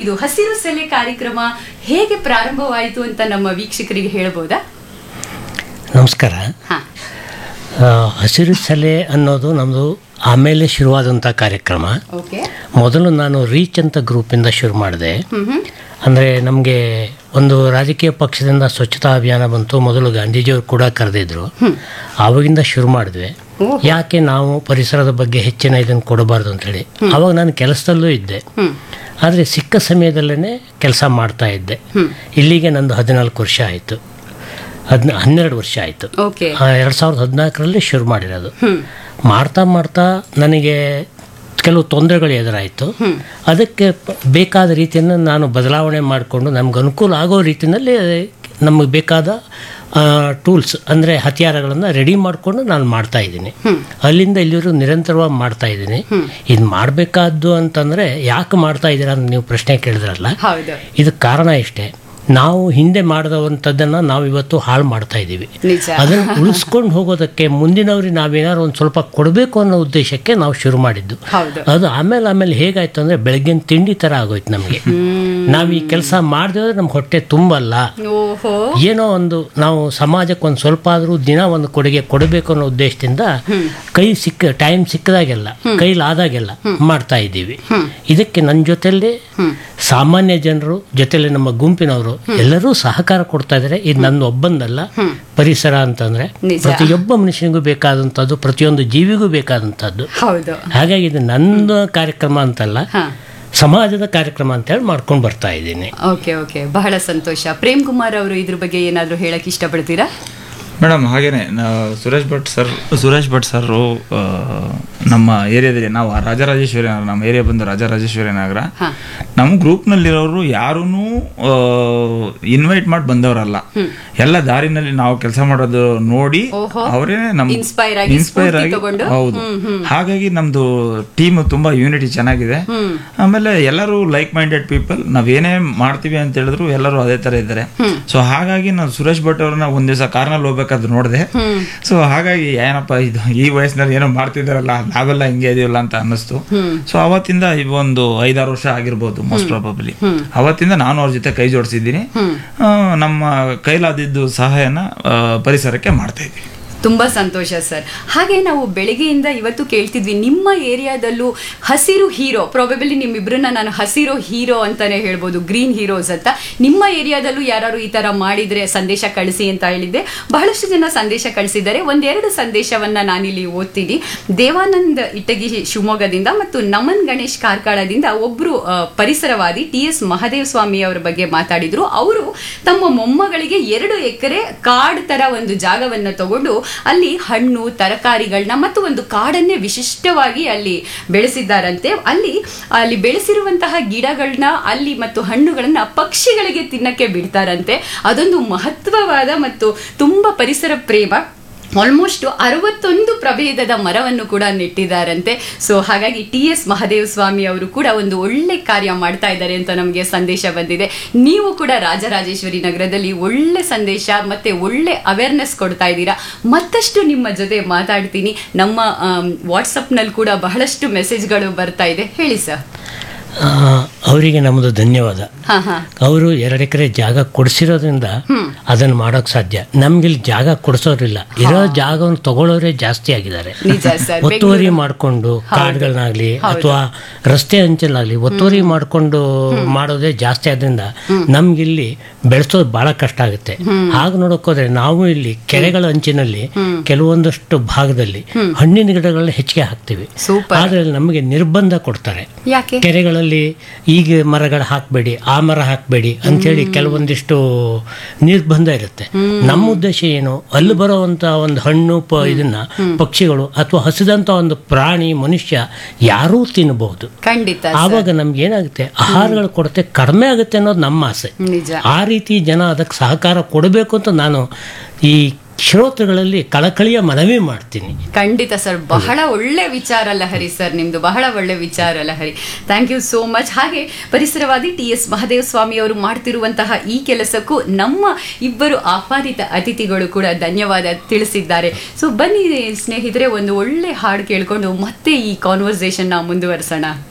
ಇದು ಹಸಿರು ಸೆಲೆ ಕಾರ್ಯಕ್ರಮ ಹೇಗೆ ಪ್ರಾರಂಭವಾಯಿತು ಅಂತ ನಮ್ಮ ವೀಕ್ಷಕರಿಗೆ ಹೇಳ್ಬೋದಾ ನಮಸ್ಕಾರ ಹಾ ಆ, ಹಸಿರು ಸಲೆ ಅನ್ನೋದು ನಮ್ಮದು ಆಮೇಲೆ ಶುರುವಾದಂಥ ಕಾರ್ಯಕ್ರಮ ಓಕೆ ಮೊದಲು ನಾನು ರೀಚ್ ಅಂತ ಗ್ರೂಪಿಂದ ಶುರು ಮಾಡಿದೆ ಹ್ಮ್ ಹ್ಮ್ ಅಂದರೆ ನಮಗೆ ಒಂದು ರಾಜಕೀಯ ಪಕ್ಷದಿಂದ ಸ್ವಚ್ಛತಾ ಅಭಿಯಾನ ಬಂತು ಮೊದಲು ಗಾಂಧೀಜಿಯವರು ಕೂಡ ಕರೆದಿದ್ರು ಆವಾಗಿಂದ ಶುರು ಮಾಡಿದ್ವಿ ಓಹೋ. ಯಾಕೆ ನಾವು ಪರಿಸರದ ಬಗ್ಗೆ ಹೆಚ್ಚಿನ ಇದನ್ನು ಕೊಡಬಾರ್ದು ಅಂತೇಳಿ ಆವಾಗ ನಾನು ಕೆಲಸದಲ್ಲೂ ಇದ್ದೆ ಹ್ಮ್ ಆದರೆ ಸಿಕ್ಕ ಸಮಯದಲ್ಲೇ ಕೆಲಸ ಮಾಡ್ತಾ ಇದ್ದೆ ಇಲ್ಲಿಗೆ ನಂದು ಹದಿನಾಲ್ಕು ವರ್ಷ ಆಯಿತು ಹದಿನ ಹನ್ನೆರಡು ವರ್ಷ ಆಯಿತು ಓಕೆ ಎರಡು ಸಾವಿರದ ಹದಿನಾಲ್ಕರಲ್ಲಿ ಶುರು ಮಾಡಿರೋದು ಹ್ಮ್ ಮಾಡ್ತಾ ಮಾಡ್ತಾ ನನಗೆ ಕೆಲವು ತೊಂದರೆಗಳು ಎದುರಾಯಿತು ಅದಕ್ಕೆ ಪ- ಬೇಕಾದ ರೀತಿಯನ್ನು ನಾನು ಬದಲಾವಣೆ ಮಾಡಿಕೊಂಡು ನಮ್ಗೆ ಅನುಕೂಲ ಆಗೋ ರೀತಿಯಲ್ಲಿ ನಮಗೆ ಬೇಕಾದ ಟೂಲ್ಸ್ ಅಂದರೆ ಹತ್ಯಾರಗಳನ್ನು ರೆಡಿ ಮಾಡಿಕೊಂಡು ನಾನು ಮಾಡ್ತಾ ಇದ್ದೀನಿ ಅಲ್ಲಿಂದ ಇಲ್ಲಿವರೆಗೂ ನಿರಂತರವಾಗಿ ಮಾಡ್ತಾ ಇದ್ದೀನಿ ಇದು ಮಾಡಬೇಕಾದ್ದು ಅಂತಂದರೆ ಯಾಕೆ ಮಾಡ್ತಾ ಇದ್ದೀರಾ ಅಂತ ನೀವು ಪ್ರಶ್ನೆ ಕೇಳಿದ್ರಲ್ಲ ಹೌದು ಇದಕ್ಕೆ ಕಾರಣ ಇಷ್ಟೇ ನಾವು ಹಿಂದೆ ಮಾಡಿದಂಥದ್ದನ್ನು ನಾವು ಇವತ್ತು ಹಾಳು ಮಾಡ್ತಾ ಇದ್ದೀವಿ ನಿಜ ಅದನ್ನು ಉಳಿಸ್ಕೊಂಡು ಹೋಗೋದಕ್ಕೆ ಮುಂದಿನವ್ರಿಗೆ ನಾವೇನಾದ್ರು ಒಂದು ಸ್ವಲ್ಪ ಕೊಡಬೇಕು ಅನ್ನೋ ಉದ್ದೇಶಕ್ಕೆ ನಾವು ಶುರು ಮಾಡಿದ್ದು ಹೌದು ಅದು ಆಮೇಲೆ ಆಮೇಲೆ ಹೇಗಾಯ್ತು ಅಂದರೆ ಬೆಳಗ್ಗಿನ ತಿಂಡಿ ಥರ ಆಗೋಯ್ತು ನಮಗೆ ನಾವು ಈ ಕೆಲಸ ಮಾಡಿದ್ರೆ ನಮ್ಮ ಹೊಟ್ಟೆ ತುಂಬಲ್ಲ ಓಹೋ ಏನೋ ಒಂದು ನಾವು ಸಮಾಜಕ್ಕೆ ಒಂದು ಸ್ವಲ್ಪ ಆದರೂ ದಿನ ಒಂದು ಕೊಡುಗೆ ಕೊಡಬೇಕು ಅನ್ನೋ ಉದ್ದೇಶದಿಂದ ಕೈ ಸಿಕ್ಕ ಟೈಮ್ ಸಿಕ್ಕದಾಗೆಲ್ಲ ಕೈಲಾದಾಗೆಲ್ಲ ಮಾಡ್ತಾ ಇದ್ದೀವಿ ಇದಕ್ಕೆ ನನ್ನ ಜೊತೆಯಲ್ಲಿ ಸಾಮಾನ್ಯ ಜನರು ಜೊತೆಲಿ ನಮ್ಮ ಗುಂಪಿನವರು ಎಲ್ಲರೂ ಸಹಕಾರ ಕೊಡ್ತಾ ಇದ್ದಾರೆ ಇದು ನನ್ನ ಒಬ್ಬಂದಲ್ಲ ಪರಿಸರ ಅಂತಂದ್ರೆ ನಿಜ. ಪ್ರತಿಯೊಬ್ಬ ಮನುಷ್ಯನಿಗೂ ಬೇಕಾದಂಥದ್ದು ಪ್ರತಿಯೊಂದು ಜೀವಿಗೂ ಬೇಕಾದಂಥದ್ದು ಹೌದು ಹಾಗಾಗಿ ಇದು ನನ್ನ ಕಾರ್ಯಕ್ರಮ ಅಂತಲ್ಲ ಹಾ ಸಮಾಜದ ಕಾರ್ಯಕ್ರಮ ಅಂತೇಳಿ ಮಾಡ್ಕೊಂಡು ಬರ್ತಾ ಇದ್ದೀನಿ ಓಕೆ ಓಕೆ ಬಹಳ ಸಂತೋಷ ಪ್ರೇಮ್ ಕುಮಾರ್ ಅವರು ಇದ್ರ ಬಗ್ಗೆ ಏನಾದರೂ ಹೇಳಕ್ ಇಷ್ಟಪಡ್ತೀರಾ ಮೇಡಮ್ ಹಾಗೇನೆ ನಾ- ಸುರೇಶ್ ಭಟ್ ಸರ್ ಸುರೇಶ್ ಭಟ್ ಸರ್ ನಮ್ಮ ಏರಿಯಾದಲ್ಲಿ ನಾವು ರಾಜರಾಜೇಶ್ವರಿ ನಗರ ನಮ್ಮ ಏರಿಯಾ ಬಂದು ರಾಜರಾಜೇಶ್ವರಿ ನಗರ ಹಾ. ನಮ್ಮ ಗ್ರೂಪ್ನಲ್ಲಿರೋರು ಯಾರೂ ಇನ್ವೈಟ್ ಮಾಡಿ ಬಂದವರಲ್ಲ ಎಲ್ಲ ದಾರಿನಲ್ಲಿ ನಾವು ಕೆಲಸ ಮಾಡೋದು ನೋಡಿ ಓಹೋ. ಅವರೇ ನಮ್ಮ Inspire ಆಗಿ, ಇನ್ಸ್ಪೈರ್ ಸ್ಫೂರ್ತಿ ಆಗಿ ತಗೊಂಡು? ಹೌದು ಹಾಗಾಗಿ ನಮ್ದು ಟೀಮ್ ತುಂಬಾ ಯೂನಿಟಿ ಚೆನ್ನಾಗಿದೆ ಆಮೇಲೆ ಎಲ್ಲರೂ ಲೈಕ್ ಮೈಂಡೆಡ್ ಪೀಪಲ್ ನಾವೇನೇ ಮಾಡ್ತೀವಿ ಅಂತ ಹೇಳಿದ್ರು ಎಲ್ಲರೂ ಅದೇ ತರ ಇದ್ದಾರೆ ಸೊ ಹಾಗಾಗಿ ನಾನು ಸುರೇಶ್ ಭಟ್ ಅವ್ರನ್ನ ಒಂದ್ ದಿವಸ ಕಾರ್ನಲ್ಲಿ ಹೋಗ್ಬೇಕಾದ್ರೆ ನೋಡಿದೆ ಸೊ ಹಾಗಾಗಿ ಏನಪ್ಪ ಇದು ಈ ವಯಸ್ಸಿನಲ್ಲಿ ಏನೋ ಮಾಡ್ತಿದಾರಲ್ಲ ನಾವೆಲ್ಲ ಹಿಂಗೆ ಇದೀವಲ್ಲ ಅಂತ ಅನ್ನಿಸ್ತು ಸೊ ಅವತ್ತಿಂದ ಇವ್ ಒಂದು ಐದಾರು ವರ್ಷ ಆಗಿರ್ಬೋದು ಮೋಸ್ಟ್ ಪ್ರಾಬಬ್ಲಿ ಅವತ್ತಿಂದ ನಾನು ಅವ್ರ ಜೊತೆ ಕೈ ಜೋಡಿಸಿದ್ದೀನಿ ಆ, ನಮ್ಮ ಕೈಲಾದಿದ್ದು ಸಹಾಯನ ಆ, ಪರಿಸರಕ್ಕೆ ಮಾಡ್ತಾ ಇದ್ದೀವಿ ತುಂಬಾ ಸಂತೋಷ ಸರ್ ಹಾಗೆ ನಾವು ಬೆಳಗ್ಗೆಯಿಂದ ಇವತ್ತು ಕೇಳ್ತಿದ್ವಿ ನಿಮ್ಮ ಏರಿಯಾದಲ್ಲೂ ಹಸಿರು ಹೀರೋ ಪ್ರಾಬೆಬಲಿ ನಿಮ್ಮಿಬ್ರನ್ನ ನಾನು ಹಸಿರು ಹೀರೋ ಅಂತಾನೆ ಹೇಳ್ಬೋದು ಗ್ರೀನ್ ಹೀರೋಸ್ ಅಂತ ನಿಮ್ಮ ಏರಿಯಾದಲ್ಲೂ ಯಾರು ಈ ತರ ಮಾಡಿದ್ರೆ ಸಂದೇಶ ಕಳಿಸಿ ಅಂತ ಹೇಳಿದ್ದೆ ಬಹಳಷ್ಟು ಜನ ಸಂದೇಶ ಕಳಿಸಿದ್ದಾರೆ ಒಂದೆರಡು ಸಂದೇಶವನ್ನ ನಾನಿಲ್ಲಿ ಓದ್ತೀನಿ ದೇವಾನಂದ್ ಇಟಗಿ ಶಿವಮೊಗ್ಗದಿಂದ ಮತ್ತು ನಮನ್ ಗಣೇಶ್ ಕಾರ್ಕಳದಿಂದ ಒಬ್ರು ಆ, ಪರಿಸರವಾದಿ ಟಿ ಎಸ್ ಮಹದೇವ್ ಸ್ವಾಮಿ ಅವರ ಬಗ್ಗೆ ಮಾತಾಡಿದ್ರು ಅವರು ತಮ್ಮ ಮೊಮ್ಮಗಳಿಗೆ ಎರಡು ಎಕರೆ ಕಾಡ್ ತರ ಒಂದು ಜಾಗವನ್ನ ತಗೊಂಡು ಅಲ್ಲಿ ಹಣ್ಣು ತರಕಾರಿಗಳನ್ನ ಮತ್ತು ಒಂದು ಕಾಡನ್ನೇ ವಿಶಿಷ್ಟವಾಗಿ ಅಲ್ಲಿ ಬೆಳೆಸಿದ್ದಾರಂತೆ ಅಲ್ಲಿ ಅಲ್ಲಿ ಬೆಳೆಸಿರುವಂತಹ ಗಿಡಗಳನ್ನ ಅಲ್ಲಿ ಮತ್ತು ಹಣ್ಣುಗಳನ್ನ ಪಕ್ಷಿಗಳಿಗೆ ತಿನ್ನಕ್ಕೆ ಬಿಡ್ತಾರಂತೆ ಅದೊಂದು ಮಹತ್ವವಾದ ಮತ್ತು ತುಂಬಾ ಪರಿಸರ ಪ್ರೇಮ ಆಲ್ಮೋಸ್ಟ್ ಅರವತ್ತೊಂದು ಪ್ರಭೇದದ ಮರವನ್ನು ಕೂಡ ನೆಟ್ಟಿದ್ದಾರಂತೆ ಸೊ ಹಾಗಾಗಿ ಟಿ ಎಸ್ ಮಹದೇವ ಸ್ವಾಮಿ ಅವರು ಕೂಡ ಒಂದು ಒಳ್ಳೆ ಕಾರ್ಯ ಮಾಡ್ತಾ ಇದ್ದಾರೆ ಅಂತ ನಮಗೆ ಸಂದೇಶ ಬಂದಿದೆ ನೀವು ಕೂಡ ರಾಜರಾಜೇಶ್ವರಿ ನಗರದಲ್ಲಿ ಒಳ್ಳೆ ಸಂದೇಶ ಮತ್ತೆ ಒಳ್ಳೆ ಅವೇರ್ನೆಸ್ ಕೊಡ್ತಾ ಇದ್ದೀರಾ ಮತ್ತಷ್ಟು ನಿಮ್ಮ ಜೊತೆ ಮಾತಾಡ್ತೀನಿ ನಮ್ಮ ವಾಟ್ಸಪ್ನಲ್ಲಿ ಕೂಡ ಬಹಳಷ್ಟು ಮೆಸೇಜ್ಗಳು ಬರ್ತಾ ಇದೆ ಹೇಳಿ ಸರ್ ಆ, ಅವರಿಗೆ ನಮ್ಮದು ಧನ್ಯವಾದ ಹಾ ಹಾ ಅವರು ಎರಡು ಎಕರೆ ಜಾಗ ಕೊಡಿಸಿರೋದ್ರಿಂದ ಅದನ್ನು ಮಾಡೋಕೆ ಸಾಧ್ಯ ನಮ್ಗಿಲ್ಲಿ ಜಾಗ ಕೊಡಿಸೋರಿಲ್ಲ ಇರೋ ಜಾಗವನ್ನು ತಗೊಳ್ಳೋರೇ ಜಾಸ್ತಿ ಆಗಿದ್ದಾರೆ ನಿಜ ಸರ್ ಒತ್ತುವರಿ ಮಾಡಿಕೊಂಡು ಕಾಡುಗಳನ್ನಾಗ್ಲಿ ಅಥವಾ ರಸ್ತೆ ಅಂಚಲಾಗ್ಲಿ ಒತ್ತುವರಿ ಮಾಡಿಕೊಂಡು ಮಾಡೋದೇ ಜಾಸ್ತಿ ಆದ್ರಿಂದ ನಮ್ಗಿಲ್ಲಿ ಬೆಳೆಸೋದು ಬಹಳ ಕಷ್ಟ ಆಗುತ್ತೆ ಹಾಗೆ ನೋಡಕ್ ಹೋದ್ರೆ ನಾವು ಇಲ್ಲಿ ಕೆರೆಗಳ ಅಂಚಿನಲ್ಲಿ ಕೆಲವೊಂದಷ್ಟು ಭಾಗದಲ್ಲಿ ಹಣ್ಣಿನ ಗಿಡಗಳನ್ನ ಹೆಚ್ಚಿಗೆ ಹಾಕ್ತಿವಿ ಸೂಪರ್ ಆದ್ರೆ ನಮಗೆ ನಿರ್ಬಂಧ ಕೊಡ್ತಾರೆ ಯಾಕೆ ಕೆರೆಗಳಲ್ಲಿ ಈಗ ಮರಗಳು ಹಾಕಬೇಡಿ ಆ ಮರ ಹಾಕಬೇಡಿ ಅಂತೇಳಿ ಕೆಲವೊಂದಿಷ್ಟು ನಿರ್ಬಂಧ ಇರುತ್ತೆ ನಮ್ಮ ಉದ್ದೇಶ ಏನು ಅಲ್ಲಿ ಬರುವಂತ ಒಂದು ಹಣ್ಣು ಪ ಇದನ್ನ ಪಕ್ಷಿಗಳು ಅಥವಾ ಹಸಿದಂತ ಒಂದು ಪ್ರಾಣಿ ಮನುಷ್ಯ ಯಾರೂ ತಿನ್ನಬಹುದು ಖಂಡಿತ ಸರ್. ಆವಾಗ ನಮ್ಗೆ ಏನಾಗುತ್ತೆ ಆಹಾರಗಳ ಕೊರತೆ ಕಡಿಮೆ ಆಗುತ್ತೆ ಅನ್ನೋದು ನಮ್ಮ ಆಸೆ ನಿಜ ಆ ರೀತಿ ಜನ ಅದಕ್ಕೆ ಸಹಕಾರ ಕೊಡಬೇಕು ಅಂತ ನಾನು ಈ ಶ್ರೋತೃಗಳಲ್ಲಿ ಕಳಕಳಿಯ ಮನವಿ ಮಾಡ್ತೀನಿ ಖಂಡಿತ ಸರ್ ಬಹಳ ಒಳ್ಳೆ ವಿಚಾರ ಲಹರಿ ಸರ್ ನಿಮ್ದು ಬಹಳ ಒಳ್ಳೆ ವಿಚಾರ ಲಹರಿ ಥ್ಯಾಂಕ್ ಯು ಸೋ ಮಚ್ ಹಾಗೆ ಪರಿಸರವಾದಿ ಟಿ ಎಸ್ ಮಹದೇವ ಸ್ವಾಮಿ ಅವರು ಮಾಡ್ತಿರುವಂತಹ ಈ ಕೆಲಸಕ್ಕೂ ನಮ್ಮ ಇಬ್ಬರು ಆಹ್ವಾನಿತ ಅತಿಥಿಗಳು ಕೂಡ ಧನ್ಯವಾದ ತಿಳಿಸಿದ್ದಾರೆ ಸೊ ಬನ್ನಿ ಸ್ನೇಹಿತರೆ ಒಂದು ಒಳ್ಳೆ ಹಾಡು ಕೇಳ್ಕೊಂಡು ಮತ್ತೆ ಈ ಕಾನ್ವರ್ಸೇಷನ್ ನ ಮುಂದುವರಿಸೋಣ